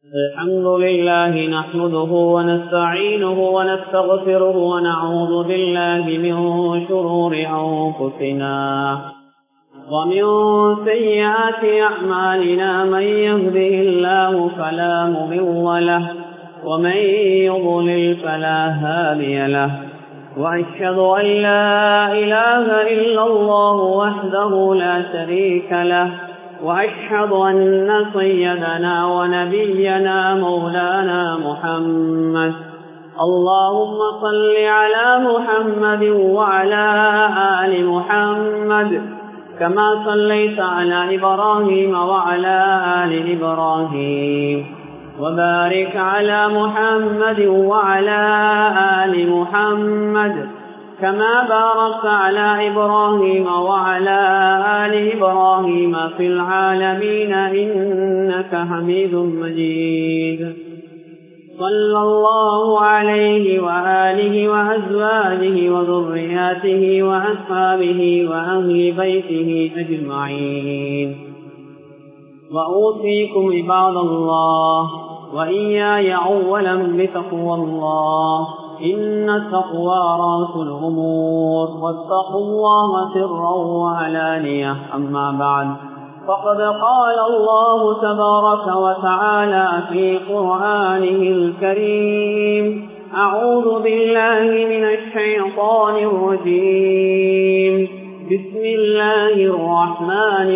الحمد لله نحمده ونستعينه ونستغفره ونعوذ بالله من شرور أنفسنا ومن سيئات أعمالنا من يهده الله فلا مضل له ومن يضلل فلا هادي له وأشهد أن لا إله إلا الله وحده لا شريك له وأشهد أن سيدنا ونبينا مولانا محمد اللهم صل على محمد وعلى آل محمد كما صليت على إبراهيم وعلى آل إبراهيم وبارك على محمد وعلى آل محمد كما باركت على إبراهيم وعلى آل إبراهيم في العالمين إنك حميد مجيد صلى الله عليه وآله وأزواجه وذرياته وأصحابه وأهل بيته أجمعين وأوصيكم عباد الله وإياي أولا بتقوى الله إن التقوى رأس الأمور واتقوا الله سرا وعلانية أما بعد فقد قال الله تبارك وتعالى في قرآنه الكريم أعوذ بالله من الشيطان الرجيم بسم الله الرحمن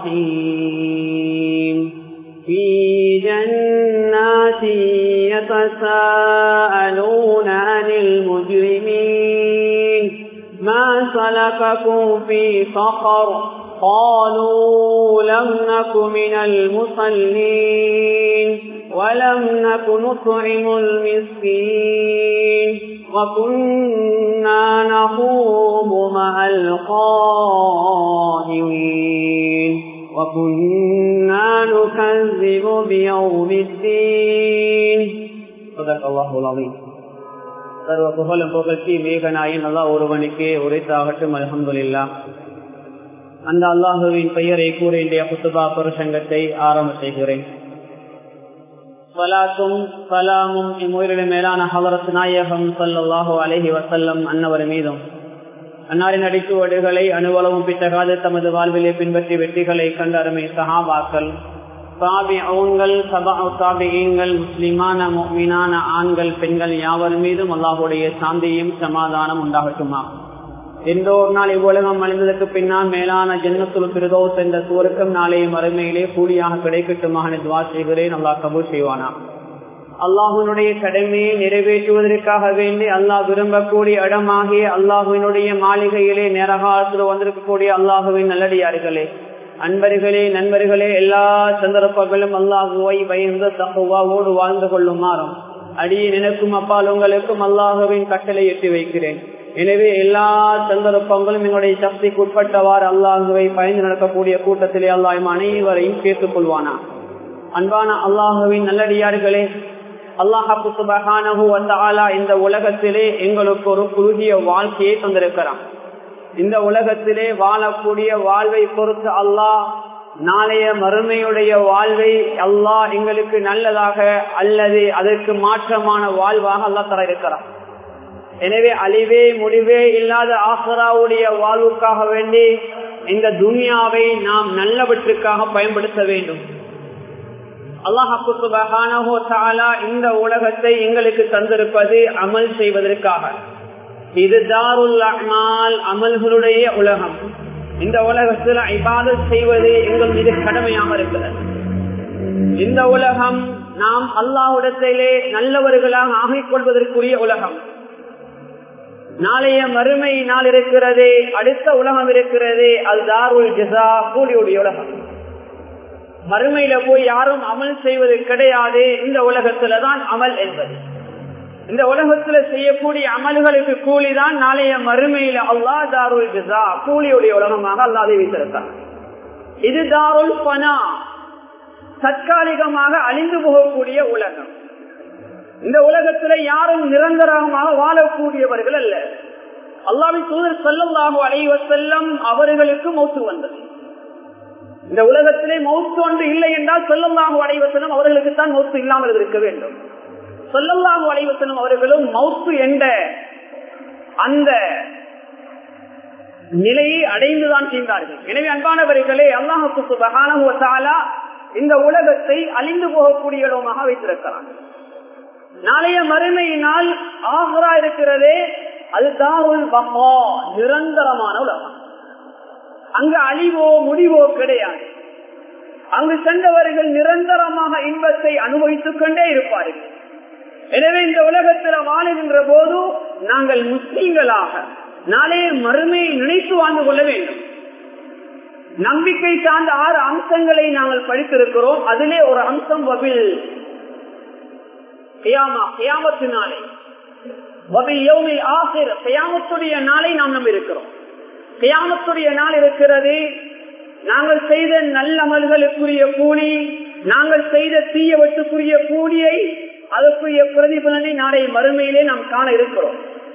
الرحيم في جنات يتساءلون عن المجرمين ما سلككم في سقر قالوا لم نك من المصلين ولم نك نطعم المسكين وكنا نخوض مع القائمين وكنا نكذب بيوم الدين صدق الله العظيم சர்வ புகழும் புகழ்ச்சி மேகநாயின் அல்லா ஒருவனுக்கே உரைத்தாகட்டும் அலமதுல்லா அந்த அல்லாஹுவின் பெயரை கூறிய புத்துபா புருஷங்கத்தை ஆரம்ப செய்கிறேன் சலாத்தும் சலாமும் இம்முயிரின் மேலான ஹவரத் நாயகம் சல்லாஹூ அலஹி வசல்லம் அன்னவர் மீதும் அன்னாரின் அடிச்சுவடுகளை அனுவலவும் பித்தகாது தமது வாழ்விலே பின்பற்றி வெற்றிகளை கண்டு அருமை சஹாபாக்கள் சாபி அவுன்கள் சபா சாபியங்கள் முஸ்லிமான மீனான ஆண்கள் பெண்கள் யாவர் மீதும் அல்லாஹுடைய சாந்தியும் சமாதானம் உண்டாகட்டுமா எந்த ஒரு நாள் இவ்வுலகம் அழிந்ததற்கு பின்னால் மேலான ஜென்மத்துல் பிரதோஸ் என்ற சுவருக்கம் நாளைய மறுமையிலே கூலியாக கிடைக்கட்டுமாக துவா செய்கிறேன் அல்லாஹ் கபூர் செய்வானா அல்லாஹுனுடைய கடமையை நிறைவேற்றுவதற்காக வேண்டி அல்லாஹ் விரும்பக்கூடிய இடமாகிய அல்லாஹுவினுடைய மாளிகையிலே நேரகாலத்தில் வந்திருக்கக்கூடிய அல்லாஹுவின் நல்லடியார்களே அன்பர்களே நண்பர்களே எல்லா சந்தர்ப்பங்களும் அல்லாஹுவை பயந்து தகுவாவோடு வாழ்ந்து கொள்ளுமாறும் அடியே நினைக்கும் அப்பால் உங்களுக்கும் அல்லாஹுவின் கட்டளை எட்டி வைக்கிறேன் எனவே எல்லா சந்தர்ப்பங்களும் எங்களுடைய சக்திக்கு உட்பட்டவாறு அல்லாஹுவை பயந்து நடக்கக்கூடிய கூட்டத்திலே அல்லாஹ் அனைவரையும் கேட்டுக் கொள்வானா அன்பான அல்லாஹுவின் நல்லடியார்களே அல்லாஹாக்கு சுபகானஹு வந்தாலா இந்த உலகத்திலே எங்களுக்கு ஒரு குறுகிய வாழ்க்கையை தந்திருக்கிறான் இந்த உலகத்திலே வாழக்கூடிய வாழ்வை பொறுத்து அல்லாஹ் நாளைய மறுமையுடைய வாழ்வை அல்லாஹ் எங்களுக்கு நல்லதாக அல்லது அதற்கு மாற்றமான வாழ்வாக அல்லாஹ் தர இருக்கிறான் எனவே அழிவே முடிவே இல்லாத ஆசராவுடைய வாழ்வுக்காக வேண்டி இந்த துனியாவை நாம் நல்லவற்றுக்காக பயன்படுத்த வேண்டும் அல்லாஹாலா இந்த உலகத்தை எங்களுக்கு தந்திருப்பது அமல் செய்வதற்காக இது தாருல் அமால் அமல்களுடைய உலகம் இந்த உலகத்தில் இபாதத் செய்வது எங்கள் மீது கடமையாக இருக்கிறது இந்த உலகம் நாம் அல்லாஹுடத்திலே நல்லவர்களாக ஆகிக் கொள்வதற்குரிய உலகம் நாளைய மறுமை நாள் இருக்கிறதே அடுத்த உலகம் இருக்கிறதே அது தாருல் ஜசா கூலியுடைய உலகம் மறுமையில போய் யாரும் அமல் செய்வது கிடையாது இந்த உலகத்துலதான் அமல் என்பது இந்த உலகத்துல செய்யக்கூடிய அமல்களுக்கு கூலிதான் நாளைய மறுமையில அல்லா தாருல் ஜசா கூலியுடைய உலகமாக அல்லாதை வைத்திருக்கார் இது தாருல் பனா தற்காலிகமாக அழிந்து போகக்கூடிய உலகம் இந்த உலகத்துல யாரும் நிரந்தரமாக வாழக்கூடியவர்கள் அல்ல அல்லாவின் தூதர் செல்லல்லாக அலைவ செல்லம் அவர்களுக்கு மௌத்து வந்தது இந்த உலகத்திலே மௌத்து ஒன்று இல்லை என்றால் சொல்லல்லாஹு அலைவசனம் அவர்களுக்கு தான் மௌத்து இல்லாமல் இருக்க வேண்டும் சொல்லல்லாஹு அலைவசனம் அவர்களும் மௌத்து என்ற அந்த நிலையை அடைந்துதான் செய்தார்கள் எனவே அன்பானவர்களே அல்லாஹுக்கு சுபகான இந்த உலகத்தை அழிந்து போகக்கூடிய இடமாக வைத்திருக்கிறான் நாளைய மறுமையினால் ஆகரா இருக்கிறதே அது தாருல் பகா நிரந்தரமான உலகம் அங்கு அழிவோ முடிவோ கிடையாது அங்கு சென்றவர்கள் நிரந்தரமாக இன்பத்தை அனுபவித்துக் கொண்டே இருப்பார்கள் எனவே இந்த உலகத்தில் வாழுகின்ற போது நாங்கள் முஸ்லீம்களாக நாளைய மறுமையை நினைத்து வாழ்ந்து கொள்ள வேண்டும் நம்பிக்கை சார்ந்த ஆறு அம்சங்களை நாங்கள் படித்திருக்கிறோம் அதிலே ஒரு அம்சம் வபில் கியாமத்து நாளை கியாமத்துடைய நாளை நாம் நம்பி இருக்கிறோம் கியாமத்துடைய நாள் இருக்கிறது நாங்கள் செய்த நல்லமல்களுக்குரிய கூலி நாங்கள் செய்த தீயவற்றுக்குரிய கூலியை அதற்குரிய பிரதிபலனை நாளை மறுமையிலே நாம் காண இருக்கிறோம்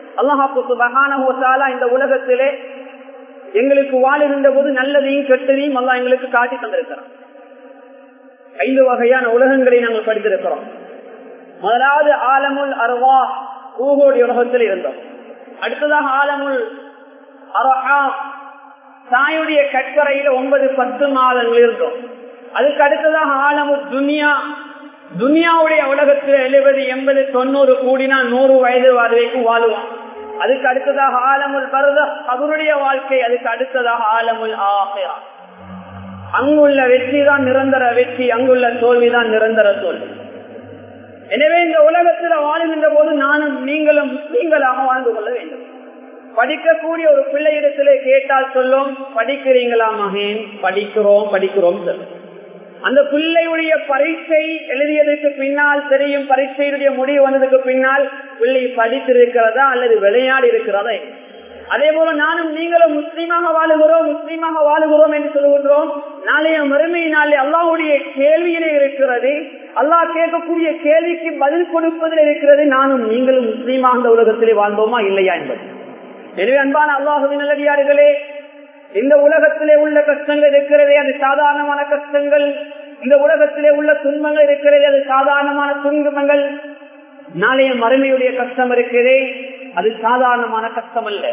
அல்லாஹாலா இந்த உலகத்திலே எங்களுக்கு வாழுகின்ற போது நல்லதையும் கெட்டதையும் அல்லா எங்களுக்கு காட்டி தந்திருக்கிறோம் ஐந்து வகையான உலகங்களை நாங்கள் படித்திருக்கிறோம் முதலாவது ஆலமுல் அருவா ஊகோடி உலகத்தில் இருந்தோம் அடுத்ததாக ஆலமுல் அரஹா தாயுடைய கற்கரையில ஒன்பது பத்து மாதங்கள் இருந்தோம் அதுக்கு அடுத்ததாக ஆலமுல் துனியா துனியாவுடைய உலகத்தில் எழுபது எண்பது தொண்ணூறு கூடினா நூறு வயது வரைக்கும் வாழுவோம் அதுக்கு அடுத்ததாக ஆலமுல் பருத அவருடைய வாழ்க்கை அதுக்கு அடுத்ததாக ஆலமுல் ஆஹிரா அங்குள்ள வெற்றி தான் நிரந்தர வெற்றி அங்குள்ள தோல்விதான் நிரந்தர தோல்வி எனவே இந்த உலகத்தில் வாழுகின்ற போது நானும் நீங்களும் முஸ்லீம்களாக வாழ்ந்து கொள்ள வேண்டும் படிக்கக்கூடிய ஒரு பிள்ளையிடத்திலே கேட்டால் சொல்லும் படிக்கிறீங்களா மகேன் படிக்கிறோம் படிக்கிறோம் சொல்லும் அந்த பிள்ளையுடைய பரீட்சை எழுதியதற்கு பின்னால் தெரியும் பரீட்சையுடைய முடிவு வந்ததுக்கு பின்னால் பிள்ளை படித்திருக்கிறதா அல்லது விளையாடி இருக்கிறதா அதே போல நானும் நீங்களும் முஸ்லீமாக வாழுகிறோம் முஸ்லீமாக வாழுகிறோம் என்று சொல்லுகின்றோம் நாளைய மறுமை நாளே அல்லாவுடைய கேள்வியிலே இருக்கிறது அல்லாஹ் கேட்கக்கூடிய கேள்விக்கு பதில் கொடுப்பதில் இருக்கிறது நானும் நீங்களும் முஸ்லீமாக இந்த உலகத்திலே வாழ்ந்தோமா இல்லையா என்பது எனவே அன்பான அல்லாஹுவின் நல்லடியார்களே இந்த உலகத்திலே உள்ள கஷ்டங்கள் இருக்கிறதே அது சாதாரணமான கஷ்டங்கள் இந்த உலகத்திலே உள்ள துன்பங்கள் இருக்கிறதே அது சாதாரணமான துன்பங்கள் நாளைய மறுமையுடைய கஷ்டம் இருக்கிறதே அது சாதாரணமான கஷ்டம் அல்ல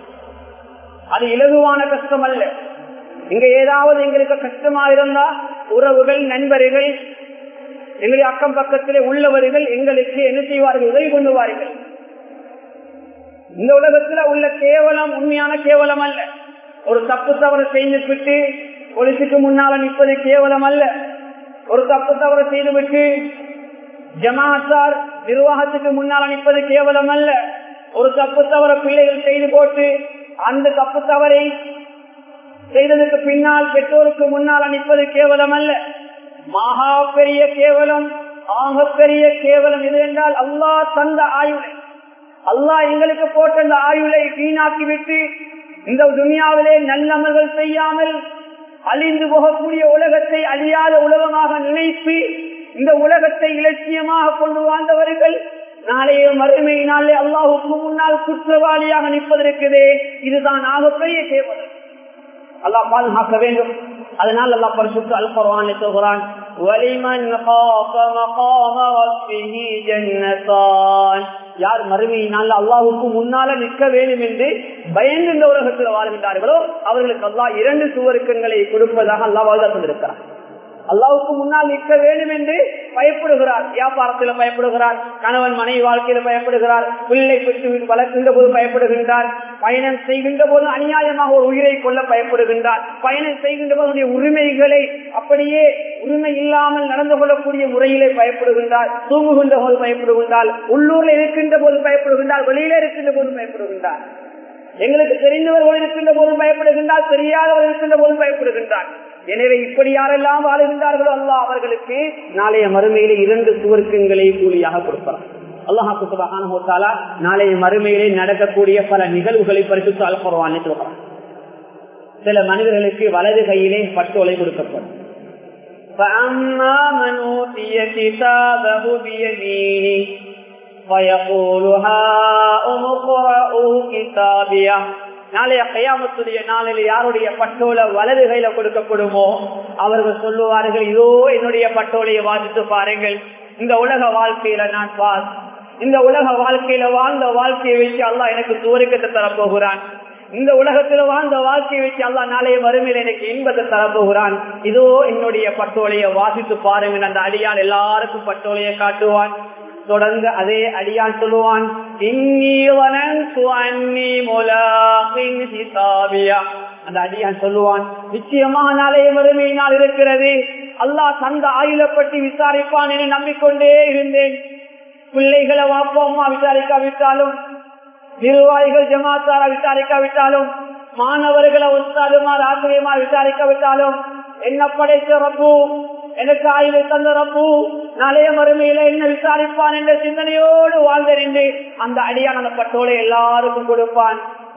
அது இலகுவான கஷ்டம் அல்ல இங்க ஏதாவது எங்களுக்கு கஷ்டமா இருந்தா உறவுகள் நண்பர்கள் எங்களுடைய அக்கம் பக்கத்திலே உள்ளவர்கள் எங்களுக்கு என்ன செய்வார்கள் உதவி கொண்டுவார்கள் இந்த உலகத்துல உள்ள கேவலம் உண்மையான கேவலம் அல்ல ஒரு தப்பு தவறு செய்துவிட்டு போலீசுக்கு முன்னால நிற்பது கேவலம் அல்ல ஒரு தப்பு தவறு செய்துவிட்டு ஜமாத்தார் நிர்வாகத்துக்கு முன்னால் நிற்பது கேவலம் அல்ல ஒரு தப்பு தவற பிள்ளைகள் செய்து போட்டு அந்த தப்பு தவறை செய்ததுக்கு பின்னால் பெற்றோருக்கு முன்னால் அனுப்பது கேவலம் அல்ல மகா பெரிய கேவலம் ஆக பெரிய கேவலம் எது என்றால் அல்லாஹ் தந்த ஆயுளை அல்லாஹ் எங்களுக்கு போட்ட அந்த ஆயுளை வீணாக்கி விட்டு இந்த துனியாவிலே நல்லமல்கள் செய்யாமல் அழிந்து போகக்கூடிய உலகத்தை அழியாத உலகமாக நினைத்து இந்த உலகத்தை இலட்சியமாக கொண்டு வாழ்ந்தவர்கள் நாளைய மறுமை நாளே அல்லாஹுக்கு முன்னால் குற்றவாளியாக நிற்பதற்குதே இதுதான் ஆகப்பெரிய கேவலம் அல்லாஹ் பாதுகாக்க வேண்டும் அதனால் அல்லாஹ் பரிசுத்து அல் குர்ஆனில் சொல்கிறான் வலிமன் காஃப மகாம ரப்பிஹி ஜன்னதான் யார் மறுமையினால் அல்லாஹுக்கு முன்னால நிற்க வேண்டும் என்று பயந்து இந்த உலகத்தில் வாழ்கின்றார்களோ அவர்களுக்கு அல்லாஹ் இரண்டு சுவருக்கங்களை கொடுப்பதாக அல்லாஹ் வாழ்ந்து கொண்டிருக்கிறார் அல்லாவுக்கு முன்னால் நிற்க வேண்டும் என்று பயப்படுகிறார் வியாபாரத்தில் பயப்படுகிறார் கணவன் மனைவி வாழ்க்கையில பயப்படுகிறார் பிள்ளை பெற்று வளர்க்கின்ற போது பயப்படுகின்றார் பயணம் செய்கின்ற போது அநியாயமாக ஒரு உயிரை கொள்ள பயப்படுகின்றார் பயணம் செய்கின்ற போது உரிமைகளை அப்படியே உரிமை இல்லாமல் நடந்து கொள்ளக்கூடிய முறையிலே பயப்படுகின்றார் தூங்குகின்ற போது பயப்படுகின்றார் உள்ளூர்ல இருக்கின்ற போது பயப்படுகின்றார் வெளியில இருக்கின்ற போது பயப்படுகின்றார் எங்களுக்கு தெரிந்தவர்கள் இருக்கின்ற போதும் பயப்படுகின்றார் தெரியாதவர்கள் இருக்கின்ற போதும் பயப்படுகின்றார் எனவே இப்படி யாரெல்லாம் வாழுகின்றார்களோ அல்லா அவர்களுக்கு நாளைய மறுமையிலே இரண்டு சுவர்க்கங்களை கூலியாக கொடுப்பார் அல்லாஹாக்கு சுபகான நாளைய மறுமையிலே நடக்கக்கூடிய பல நிகழ்வுகளை பரிசுத்து அல்பருவான்னு சொல்கிறார் சில மனிதர்களுக்கு வலது கையிலே பட்டோலை கொடுக்கப்படும் فأما من أوتي كتابه بيمينه فيقول هاؤم اقرءوا كتابيه நாளைய கையாமத்துடைய நாளில் யாருடைய பட்டோல வலது கையில கொடுக்கப்படுமோ அவர்கள் சொல்லுவார்கள் இதோ என்னுடைய பட்டோலையை வாசித்து பாருங்கள் இந்த உலக வாழ்க்கையில நான் பாஸ் இந்த உலக வாழ்க்கையில வாழ்ந்த வாழ்க்கையை வச்சு அல்லா எனக்கு சுவருக்கத்தை தரப்போகிறான் இந்த உலகத்துல வாழ்ந்த வாழ்க்கையை வச்சு அல்லா நாளைய வறுமையில் எனக்கு இன்பத்தை தரப்போகிறான் இதோ என்னுடைய பட்டோலையை வாசித்து பாருங்க அந்த அடியான் எல்லாருக்கும் பட்டோலையை காட்டுவான் தொடர்ந்து அதே அடியான் சொல்லுவான் அந்த அடியான் சொல்லுவான் நிச்சயமாக நாளைய வறுமை நாள் இருக்கிறது அல்லாஹ் தந்த ஆயுள பற்றி விசாரிப்பான் என நம்பிக்கொண்டே இருந்தேன் பிள்ளைகளை வாப்பா அம்மா விசாரிக்காவிட்டாலும் நிர்வாகிகள் ஜமாத்தாரா விசாரிக்காவிட்டாலும் மாணவர்களை உஸ்தாதுமார் ஆசிரியமார் விசாரிக்காவிட்டாலும் என்ன படைத்த ரப்பு எனக்கு ஆயுளை தந்த ரப்பு நாளைய மறுமையில என்ன விசாரிப்பான் என்ற சிந்தனையோடு வாழ்ந்தறிந்து அந்த அடியான அந்த பட்டோலை எல்லாருக்கும் கொடுப்பான்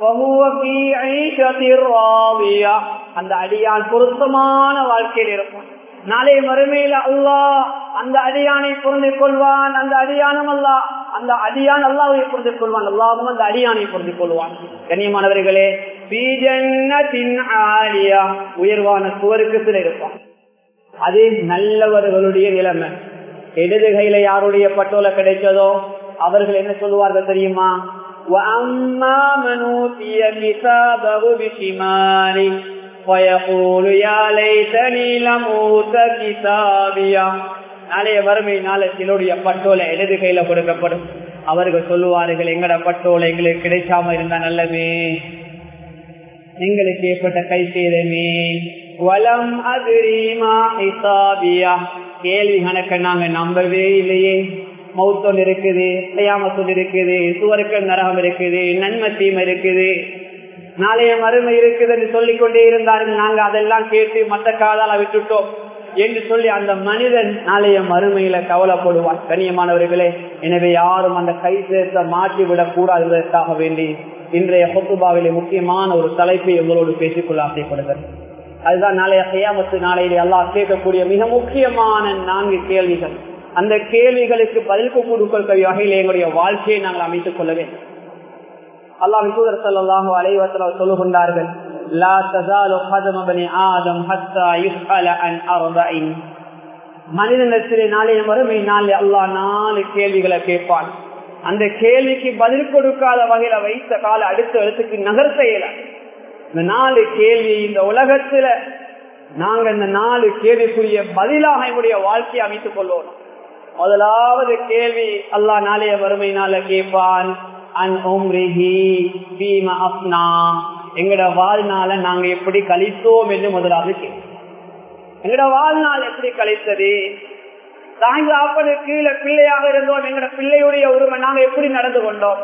அந்த அடியான் பொருத்தமான வாழ்க்கையில் இருப்பான் நாளைய மறுமையில அல்லாஹ் அந்த அடியானை புரிந்து கொள்வான் அந்த அடியானம் அல்லா அந்த அடியான் அல்லாவை புரிந்து கொள்வான் அல்லாவும் அந்த அடியானை புரிந்து கொள்வான் கண்ணியமானவர்களே உயர்வான சுவருக்கத்தில் இருப்பான் அது நல்லவர்களுடைய நிலைமை இடது கையில யாருடைய பட்டோல கிடைச்சதோ அவர்கள் என்ன சொல்லுவார்கள் தெரியுமா وَأَمَّا مَنْ أُوتِيَ كِتَابَهُ بِشِمَالِهِ وَيَقُولُ يَا لَيْتَنِي لَمْ أُوتَ كِتَابِيَهْ நாளைய வறுமை நாளத்திலுடைய பட்டோலை இடது கையில கொடுக்கப்படும் அவர்கள் சொல்லுவார்கள் எங்கட பட்டோலை எங்களுக்கு கிடைக்காம இருந்தா நல்லவே எங்களுக்கு ஏற்பட்ட கை சேதமே வலம் அதிரீமா ஹிசாபியா கேள்வி கணக்க நாங்க நம்பவே இல்லையே மௌத்தொல் இருக்குது செய்யாமத்தொல் இருக்குது சுவருக்கள் நரகம் இருக்குது நன்மை தீமை இருக்குது நாளைய மறுமை இருக்குது என்று சொல்லிக் கொண்டே இருந்தார்கள் நாங்க அதெல்லாம் கேட்டு மற்ற காதால விட்டுட்டோம் என்று சொல்லி அந்த மனிதன் நாளைய மறுமையில கவலைப்படுவான் கண்ணியமானவர்களே எனவே யாரும் அந்த கை சேர்த்த மாற்றி விடக் கூடாதுக்காக வேண்டி இன்றைய ஹொத்துபாவிலே முக்கியமான ஒரு தலைப்பை உங்களோடு பேசிக்கொள்ள ஆசைப்படுகிறது அதுதான் நாளைய கையாமத்து நாளையிலே எல்லாம் கேட்கக்கூடிய மிக முக்கியமான நான்கு கேள்விகள் அந்த கேள்விகளுக்கு பதில் கொடுக்கக்கூடிய வகையில் எங்களுடைய வாழ்க்கையை நாங்கள் அமைத்துக் கொள்ள வேண்டும் அல்லாஹ் தூதர் சல்லாஹு அலைவசல சொல்லுகின்றார்கள் لا تزال قدم بني آدم حتى يسأل عن أربع மனிதனிடத்திலே நாளைய மறுமை நாளை அல்லாஹ் நாலு கேள்விகளை கேட்பான் அந்த கேள்விக்கு பதில் கொடுக்காத வகையில வைத்த கால அடுத்த இடத்துக்கு நகர்த்த இயல இந்த நாலு கேள்வி இந்த உலகத்துல நாங்க இந்த நாலு கேள்விக்குரிய பதிலாக எங்களுடைய வாழ்க்கையை அமைத்துக் கொள்வோம் முதலாவது கேள்வி அல்லாஹ் நாளைய வறுமை நாள கேட்பான் அன் உம்ரிஹி பீம அப்னா எங்கட வாழ்நாள நாங்க எப்படி கழித்தோம் என்று முதலாவது கேள்வி எங்கட வாழ்நாள் எப்படி கழித்தது தாங்க அப்பனுக்கு கீழே பிள்ளையாக இருந்தோம் எங்கட பிள்ளையுடைய உரிமை நாங்க எப்படி நடந்து கொண்டோம்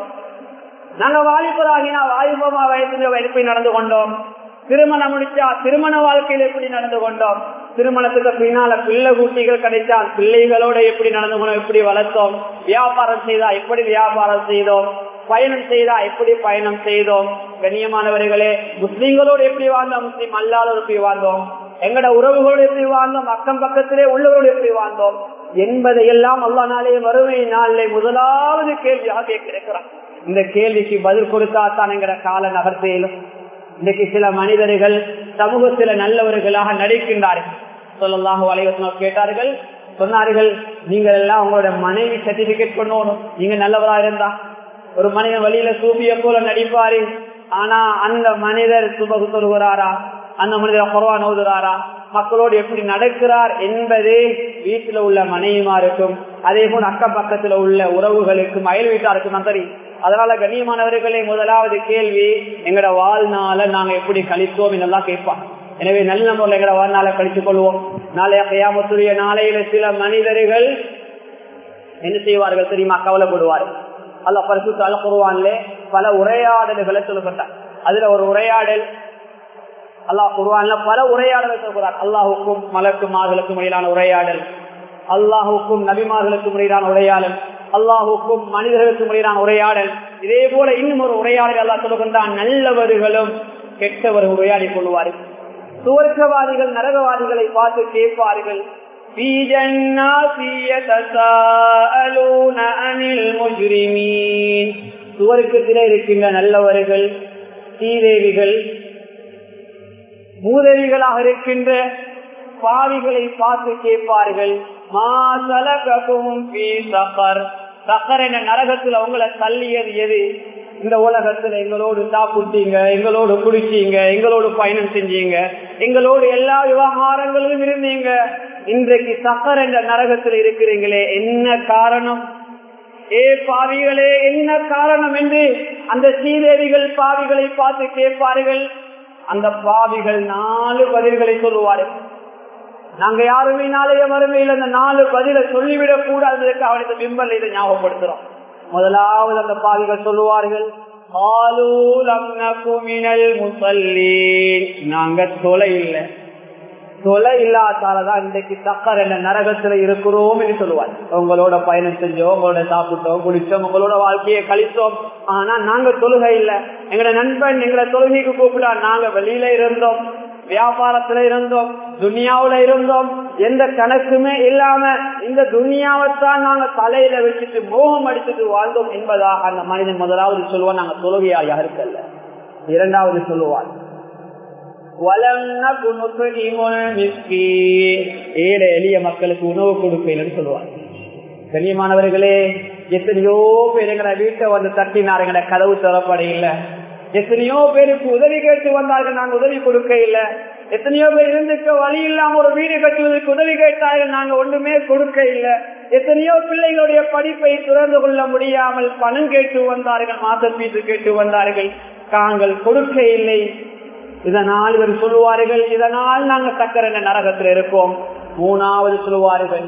நாங்க வாலிபராகினா வாலிபமா வயசுல எப்படி நடந்து கொண்டோம் திருமணம் முடிச்சா திருமண வாழ்க்கையில் எப்படி நடந்து கொண்டோம் திருமணத்துக்கு பின்னால பிள்ளை குட்டிகள் கிடைச்சால் பிள்ளைகளோட எப்படி நடந்து கொண்டோம் எப்படி வளர்த்தோம் வியாபாரம் செய்தா எப்படி வியாபாரம் செய்தோம் பயணம் செய்தா எப்படி பயணம் செய்தோம் கண்ணியமானவர்களே முஸ்லீம்களோடு எப்படி வாழ்ந்தோம் முஸ்லீம் அல்லாதோடு எப்படி வாழ்ந்தோம் எங்கட உறவுகளோடு எப்படி வாழ்ந்தோம் அக்கம் பக்கத்திலே உள்ளவரோடு எப்படி வாழ்ந்தோம் என்பதை எல்லாம் அல்லா நாளே வறுமை நாளிலே முதலாவது கேள்வியாக கேட்கிறான் இந்த கேள்விக்கு பதில் கொடுத்தா தான் எங்கட கால நகர்த்தையிலும் இன்றைக்கு சில மனிதர்கள் சமூகத்தில நல்லவர்களாக நடிக்கின்றார்கள் சொல்லலாக வலைவசனம் கேட்டார்கள் சொன்னார்கள் நீங்கள் எல்லாம் உங்களோட மனைவி சர்டிபிகேட் பண்ணணும் நீங்க நல்லவரா இருந்தா ஒரு மனிதன் வழியில சூப்பிய போல நடிப்பாரு ஆனா அந்த மனிதர் சுபகு சொல்கிறாரா அந்த மனிதர் குறவான் ஓதுறாரா மக்களோடு எப்படி நடக்கிறார் என்பதே வீட்டுல உள்ள மனைவிமாருக்கும் அதே போல அக்கம் பக்கத்துல உள்ள உறவுகளுக்கும் அயல் வீட்டாருக்கும் தான் தெரியும் அதனால கண்ணியமானவர்களே முதலாவது கேள்வி எங்கட வாழ்நாள நாங்க எப்படி கழித்தோம் என்னெல்லாம் கேட்பான் எனவே நல்ல முறையில் எங்கட வாழ்நாளை கழித்துக் கொள்வோம் நாளைய கையாமத்துடைய நாளையில சில மனிதர்கள் என்ன செய்வார்கள் தெரியுமா கவலைப்படுவார்கள் அல்ல பரிசுத்த அல குருவான்ல பல உரையாடல்களை சொல்லப்பட்டார் அதுல ஒரு உரையாடல் அல்லாஹ் குருவான்ல பல உரையாடலை சொல்கிறார் அல்லாஹுக்கும் மலக்கும் மார்களுக்கும் இடையிலான உரையாடல் அல்லாஹுக்கும் நபிமார்களுக்கும் இடையிலான உரையாடல் அல்லாஹுக்கும் மனிதர்களுக்கும் இடையிலான உரையாடல் இதே போல இன்னும் ஒரு உரையாடல் அல்லா சொல்லுகின்றான் நல்லவர்களும் கெட்டவர்கள் உரையாடி கொள்வார்கள் சுவர்க்கவாதிகள் நரகவாதிகளை பார்த்து கேட்பார்கள் في جنات يتساءلون عن المجرمين சுவருக்கத்திலே இருக்கின்ற நல்லவர்கள் ஸ்ரீதேவிகள் மூதேவிகளாக இருக்கின்ற பாவிகளை பார்த்து கேட்பார்கள் சக்கர் என்ற நரகத்துல உங்களை தள்ளியது எது இந்த உலகத்துல எங்களோடு சாப்பிட்டீங்க எங்களோடு குடிச்சீங்க எங்களோடு பயணம் செஞ்சீங்க எங்களோடு எல்லா விவகாரங்களிலும் இருந்தீங்க இன்றைக்கு சக்கர் என்ற நரகத்தில் இருக்கிறீங்களே என்ன காரணம் ஏ பாவிகளே என்ன காரணம் என்று அந்த ஸ்ரீதேவிகள் பாவிகளை பார்த்து கேட்பார்கள் அந்த பாவிகள் நாலு பதில்களை சொல்லுவார்கள் நாங்க யாருமே நாளைய வறுமையில் அந்த நாலு பதில சொல்லிவிடக் கூடாததற்கு அவனுக்கு பிம்பல் இதை ஞாபகப்படுத்துறோம் முதலாவது அந்த பாவிகள் சொல்லுவார்கள் நாங்க தொலை இல்லை தொலை இல்லாதாலதான் இன்றைக்கு சக்கர் என்ற நரகத்துல இருக்கிறோம் என்று சொல்லுவார் உங்களோட பயணம் செஞ்சோம் உங்களோட சாப்பிட்டோம் குடிச்சோம் உங்களோட வாழ்க்கையை கழித்தோம் ஆனா நாங்க தொழுகை இல்லை எங்களோட நண்பன் எங்களை தொழுகைக்கு கூப்பிடா நாங்க வெளியில இருந்தோம் வியாபாரத்துல இருந்தோம் துனியாவுல இருந்தோம் எந்த கணக்குமே இல்லாம இந்த துனியாவைத்தான் நாங்க தலையில வச்சுட்டு மோகம் அடிச்சுட்டு வாழ்ந்தோம் என்பதாக அந்த மனிதன் முதலாவது சொல்லுவான் நாங்க தொழுகையா யாருக்கல்ல இரண்டாவது சொல்லுவான் ஏழை எளிய மக்களுக்கு உணவு கொடுப்பேன் சொல்லுவார் கண்ணியமானவர்களே எத்தனையோ பேர் எங்களை வீட்டை வந்து தட்டினார் எங்களை கதவு தரப்பட இல்லை எத்தனையோ பேருக்கு உதவி கேட்டு வந்தார்கள் நாங்க உதவி கொடுக்க இல்லை எத்தனையோ பேர் இருந்துக்க வழி இல்லாம ஒரு வீடு கட்டுவதற்கு உதவி கேட்டார்கள் நாங்க ஒன்றுமே கொடுக்க இல்லை எத்தனையோ பிள்ளைகளுடைய படிப்பை துறந்து கொள்ள முடியாமல் பணம் கேட்டு வந்தார்கள் மாத பீசு கேட்டு வந்தார்கள் தாங்கள் கொடுக்க இல்லை இதனால் இவர் சொல்லுவார்கள் இதனால் நாங்க சக்கர நரகத்தில் இருக்கோம் மூணாவது சொல்லுவார்கள்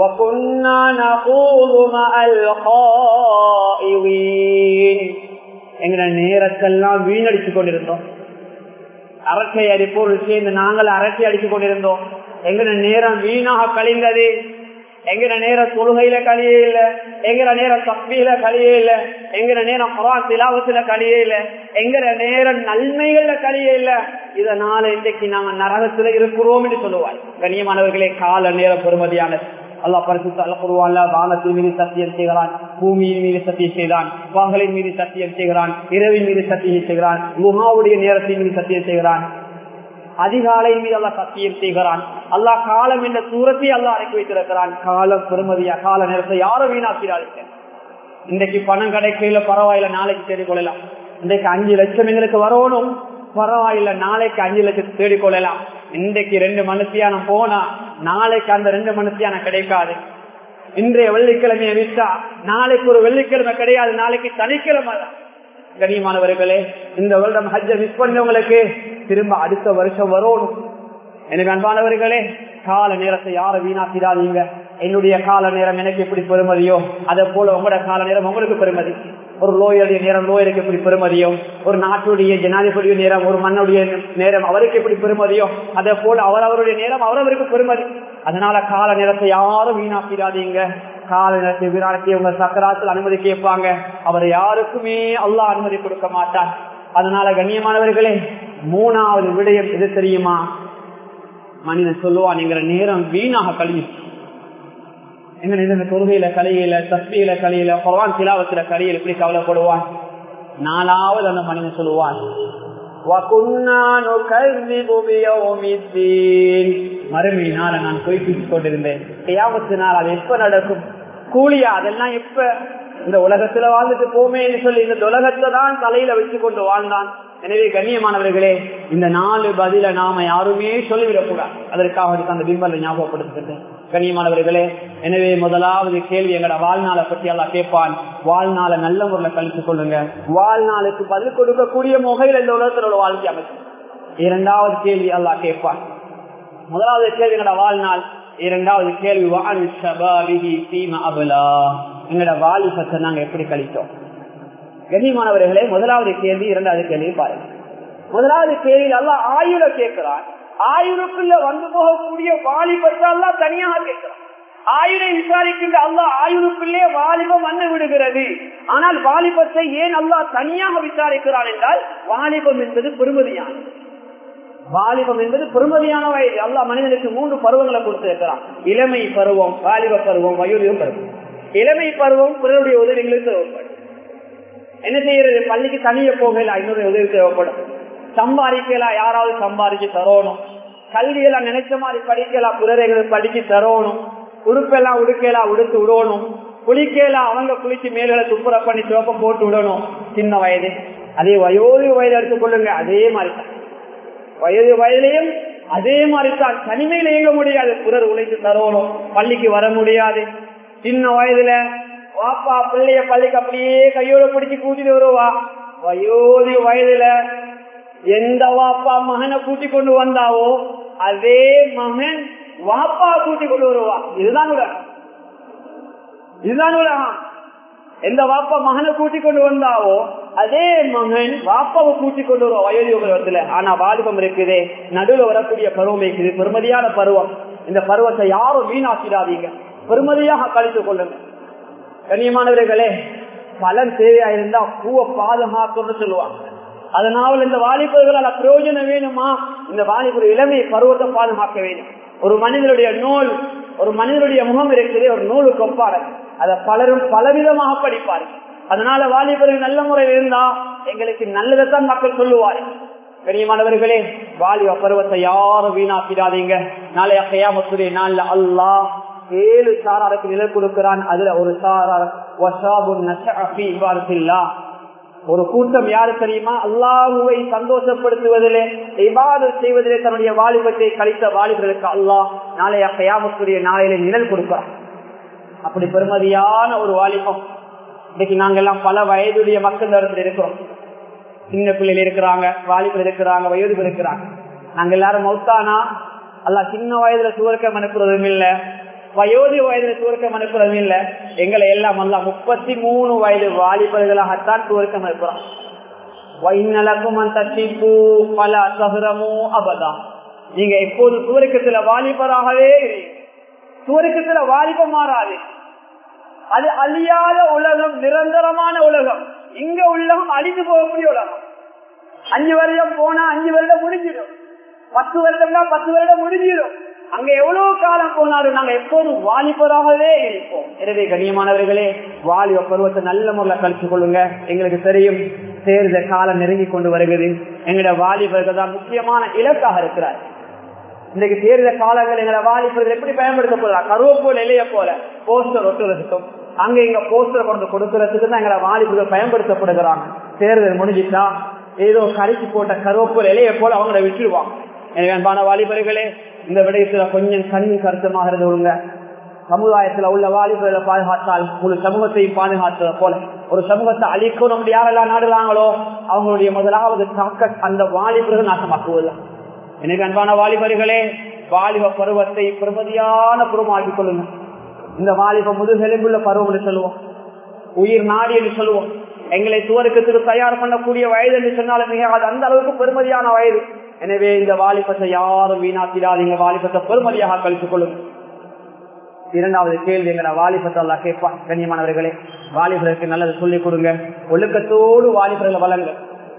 எங்க நேரத்தெல்லாம் வீணடிச்சு கொண்டிருந்தோம் அரட்டை அடிப்போர் சேர்ந்து நாங்கள் அரட்டை அடிச்சு கொண்டிருந்தோம் எங்கட நேரம் வீணாக கழிந்தது எங்கட நேரம் தொழுகையில கழியே இல்ல எங்கட நேரம் தப்பியில கழியே இல்ல எங்கட நேரம் குரான் திலாவத்துல கழியே இல்ல எங்கட நேரம் நன்மைகள்ல கழியே இல்ல இதனால இன்றைக்கு நாங்க நரகத்துல இருக்கிறோம் என்று சொல்லுவார் கண்ணியமானவர்களே கால நேரம் பெருமதியானது அல்லாஹ் பரிசுத்த அல்ல குருவான்ல வானத்தின் மீது சத்தியம் செய்கிறான் பூமியின் மீது சத்தியம் செய்கிறான் வாகலின் மீது சத்தியம் செய்கிறான் இரவின் மீது சத்தியம் செய்கிறான் முகாவுடைய நேரத்தின் மீது சத்தியம் செய்கிறான் அதிகாலை மீது அல்லா சத்தியம் செய்கிறான் அல்லாஹ் காலம் என்ற தூரத்தை அல்லா அடக்கி வைத்திருக்கிறான் காலம் பெருமதியா கால நேரத்தை யாரும் வீணாக்கிறார்கள் இன்றைக்கு பணம் கிடைக்கையில பரவாயில்ல நாளைக்கு தேடிக் கொள்ளலாம் இன்றைக்கு அஞ்சு லட்சம் எங்களுக்கு வரணும் பரவாயில்ல நாளைக்கு அஞ்சு லட்சம் தேடிக் கொள்ளலாம் இன்றைக்கு ரெண்டு மனுத்தியானம் போனா நாளைக்கு அந்த ரெண்டு மனுத்தியானம் கிடைக்காது இன்றைய வெள்ளிக்கிழமையை விட்டா நாளைக்கு ஒரு வெள்ளிக்கிழமை கிடையாது நாளைக்கு சனிக்கிழமை தான் கண்ணியமானவர்களே இந்த வருடம் ஹஜ்ஜ மிஸ் பண்ணவங்களுக்கு திரும்ப அடுத்த வருஷம் வரும் எனக்கு அன்பானவர்களே கால நேரத்தை யார வீணாக்கிறாதீங்க என்னுடைய கால நேரம் எனக்கு எப்படி பெருமதியோ அதே போல உங்களோட கால நேரம் உங்களுக்கு பெருமதி ஒரு லோயருடைய நேரம் லோயருக்கு எப்படி பெருமதியோ ஒரு நாட்டுடைய ஜனாதிபதியுடைய நேரம் ஒரு மண்ணுடைய நேரம் அவருக்கு எப்படி பெருமதியோ அதே போல அவர் அவருடைய நேரம் அவரவருக்கு பெருமதி அதனால கால நேரத்தை யாரும் வீணாக்கிறாதீங்க கால நேரத்தை வீணாக்கி உங்க சக்கராத்தில் அனுமதி கேட்பாங்க அவர் யாருக்குமே அல்லா அனுமதி கொடுக்க மாட்டார் அதனால கண்ணியமானவர்களே மூணாவது விடயம் எது தெரியுமா மனிதன் சொல்லுவான் என்கிற நேரம் வீணாக கழியும் எங்க இந்த தொழுகையில கலையில தஸ்பியில கலையில குரான் சிலாவத்துல கலையில எப்படி கவலைப்படுவான் நாலாவது அந்த மனிதன் சொல்லுவான் மறுமையினால நான் பொய்ப்பித்துக் கொண்டிருந்தேன் கையாமத்தினால் அது எப்ப நடக்கும் கூலியா அதெல்லாம் எப்ப இந்த உலகத்துல வாழ்ந்துட்டு போமேன்னு சொல்லி இந்த உலகத்தை தான் தலையில வச்சு கொண்டு வாழ்ந்தான் எனவே கண்ணியமானவர்களே இந்த நாலு பதில நாம யாருமே சொல்லிவிடக் கூடாது அதற்காக அந்த பிம்பலை ஞாபகப்படுத்துகின்றேன் கண்ணியமானவர்களே எனவே முதலாவது கேள்வி எங்கட வாழ்நாளை பற்றி எல்லாம் கேட்பான் வாழ்நாளை நல்ல முறையில் கழித்துக் கொள்ளுங்க வாழ்நாளுக்கு பதில் கொடுக்கக்கூடிய முகையில் இந்த உலகத்திலோட வாழ்க்கை அமைச்சு இரண்டாவது கேள்வி எல்லாம் கேட்பான் முதலாவது கேள்வி எங்கட வாழ்நாள் இரண்டாவது கேள்வி எங்கட வாலிபத்தை நாங்க எப்படி கழித்தோம் கண்ணியமானவர்களே முதலாவது கேள்வி இரண்டாவது கேள்வி பாருங்க முதலாவது கேள்வி எல்லாம் ஆயுள கேட்கிறான் ஆயுளுக்குள்ள வந்து போகக்கூடிய வாலிபத்தை எல்லாம் தனியாக கேட்கிறான் ஆயுளை விசாரிக்கின்ற அல்லா ஆயுளுக்குள்ளே வாலிபம் வந்து விடுகிறது ஆனால் வாலிபத்தை ஏன் அல்லா தனியாக விசாரிக்கிறான் என்றால் வாலிபம் என்பது பெருமதியானது வாலிபம் என்பது பெருமதியான வயது அல்லா மனிதனுக்கு மூன்று பருவங்களை கொடுத்திருக்கிறான் இளமை பருவம் வாலிப பருவம் வயோதிக பருவம் இளமை பருவம் பிறருடைய உதவிகளுக்கு தேவைப்படும் என்ன செய்யறது பள்ளிக்கு தனிய போகல இன்னொரு உதவி தேவைப்படும் சம்பாதிக்கலாம் யாராவது சம்பாதிச்சு தரணும் கல்வியெல்லாம் நினைச்ச மாதிரி படிக்கலாம் பிறரைகளை படிச்சு தரணும் உடுப்பெல்லாம் உடுக்கலாம் உடுத்து விடணும் குளிக்கலாம் அவங்க குளிச்சு மேல்களை துப்புர பண்ணி சிவப்பம் போட்டு விடணும் சின்ன வயது அதே வயோதி வயது எடுத்துக்கொள்ளுங்க அதே மாதிரி தான் வயது வயதிலையும் அதே மாதிரி தான் தனிமையில இயங்க முடியாது பிறர் உழைத்து தரணும் பள்ளிக்கு வர முடியாது சின்ன வயதுல வாப்பா பிள்ளைய பள்ளிக்கு அப்படியே கையோட பிடிச்சு கூட்டிட்டு வருவா வயோதி வயதுல எந்த வாப்பா மகனை கூட்டி கொண்டு வந்தாவோ அதே மகன் வாப்பா கூட்டி கொண்டு வருவா இதுதான் உலகம் இதுதான் உலகம் எந்த வாப்பா மகனை கூட்டி கொண்டு வந்தாவோ அதே மகன் வாப்பாவை கூட்டி கொண்டு வருவா வயோதி பருவத்துல ஆனா வாலிபம் இருக்குதே நடுவில் வரக்கூடிய பருவம் இருக்குது பெருமதியான பருவம் இந்த பருவத்தை யாரும் வீணாக்கிடாதீங்க பெருமதியாக கழித்துக் கொள்ளுங்க கண்ணியமானவர்களே பலன் தேவையா இருந்தா பூவை பாதுகாக்கணும்னு சொல்லுவாங்க அதனால இந்த வாலிபர்களால் பிரயோஜனம் வேணுமா இந்த வாலிபர் இளமை பருவத்தை பாதுகாக்க வேண்டும் ஒரு மனிதனுடைய நூல் ஒரு மனிதனுடைய முகம் இருக்குது ஒரு நூலுக்கு ஒப்பாரு அதை பலரும் பலவிதமாக படிப்பார்கள் அதனால வாலிபர்கள் நல்ல முறையில் இருந்தா எங்களுக்கு நல்லதைத்தான் மக்கள் சொல்லுவார்கள் கண்ணியமானவர்களே வாலிப பருவத்தை யாரும் வீணாக்கிடாதீங்க நாளைய கையாமத்துடைய நாள்ல அல்லாஹ் ஏழு சாராருக்கு நிலை கொடுக்கிறான் அதுல ஒரு சாரார் ஒரு கூட்டம் யாரு தெரியுமா அல்லாஹுவை சந்தோஷப்படுத்துவதிலே இபாதத் செய்வதிலே தன்னுடைய வாலிபத்தை கழித்த வாலிபர்களுக்கு அல்லாஹ் நாளைய கையாமத்துடைய நாளையில நிழல் கொடுக்கிறான் அப்படி பெருமதியான ஒரு வாலிபம் இன்னைக்கு நாங்கெல்லாம் பல வயதுடைய மக்கள் இடத்துல இருக்கிறோம் சின்ன பிள்ளைகள் இருக்கிறாங்க வாலிபர் இருக்கிறாங்க வயது இருக்கிறாங்க நாங்க எல்லாரும் மௌத்தானா அல்ல சின்ன வயதுல சுவர்க்கம் அனுப்புறதும் இல்ல வயோதி வயதுல சுவர்க்கம் அனுப்புறதும் இல்ல எங்களை எல்லாம் அல்ல முப்பத்தி மூணு வயது வாலிபர்களாகத்தான் சுவர்க்கம் அனுப்புறான் பல சகுரமோ அபதா நீங்க எப்போது சுவர்க்கத்துல வாலிபராகவே சுவர்க்கத்துல வாலிபம் மாறாது அது அழியாத உலகம் நிரந்தரமான உலகம் இங்க உலகம் அழிந்து போகக்கூடிய உலகம் அஞ்சு வருடம் போனா அஞ்சு வருடம் முடிஞ்சிடும் பத்து வருடம்னா பத்து வருடம் முடிஞ்சிடும் அங்க எவ்வளவு காலம் போனாலும் நாங்க எப்போதும் வாலிபராகவே இருப்போம் எனவே கண்ணியமானவர்களே வாலிப பருவத்தை நல்ல முறையில் கழிச்சு கொள்ளுங்க எங்களுக்கு தெரியும் தேர்தல் காலம் நெருங்கி கொண்டு வருகிறது எங்களோட வாலிபர்கள் தான் முக்கியமான இலக்காக இருக்கிறார் இன்னைக்கு தேர்தல் காலங்கள் எங்களை வாலிபர்கள் எப்படி பயன்படுத்த போறா கருவேப்போல் இலைய போல போஸ்டர் ஒட்டுறதுக்கும் அங்க இங்க போஸ்டர் கொண்டு கொடுக்கறதுக்கு தான் எங்களை வாலிபர்கள் பயன்படுத்தப்படுகிறாங்க தேர்தல் முடிஞ்சிட்டா ஏதோ கரைச்சி போட்ட கருவேப்போல் இலைய போல அவங்கள விட்டுருவாங்க எனவே அன்பான வாலிபர்களே இந்த விடயத்துல கொஞ்சம் கண் கருத்தமாக இருந்தவங்க சமுதாயத்துல உள்ள வாலிபர்களை பாதுகாத்தால் ஒரு சமூகத்தையும் பாதுகாத்ததை போல ஒரு சமூகத்தை அழிக்கணும் யாரெல்லாம் நாடுறாங்களோ அவங்களுடைய முதலாவது தாக்க அந்த வாலிபர்கள் நாசமாக்குவதில்லை எனக்கு அன்பான வாலிபர்களே வாலிப பருவத்தை பிரபதியான பருவமாக்கிக் கொள்ளுங்க இந்த வாலிப முதுகெலும்புள்ள பருவம் என்று சொல்லுவோம் உயிர் நாடி என்று சொல்லுவோம் எங்களை சுவருக்கத்துக்கு தயார் பண்ணக்கூடிய வயது என்று சொன்னாலும் மிக அது அந்த அளவுக்கு பெருமதியான வயது எனவே இந்த வாலிபத்தை யாரும் வீணாக்கிடாதீங்க வாலிபத்தை பெருமதியாக கழித்துக் கொள்ளுங்க இரண்டாவது கேள்வி எங்களை வாலிபத்தை எல்லாம் கேட்பான் கண்ணியமானவர்களே வாலிபர்களுக்கு நல்லது சொல்லிக் கொடுங்க ஒழுக்கத்தோடு வாலிபர்களை வளங்க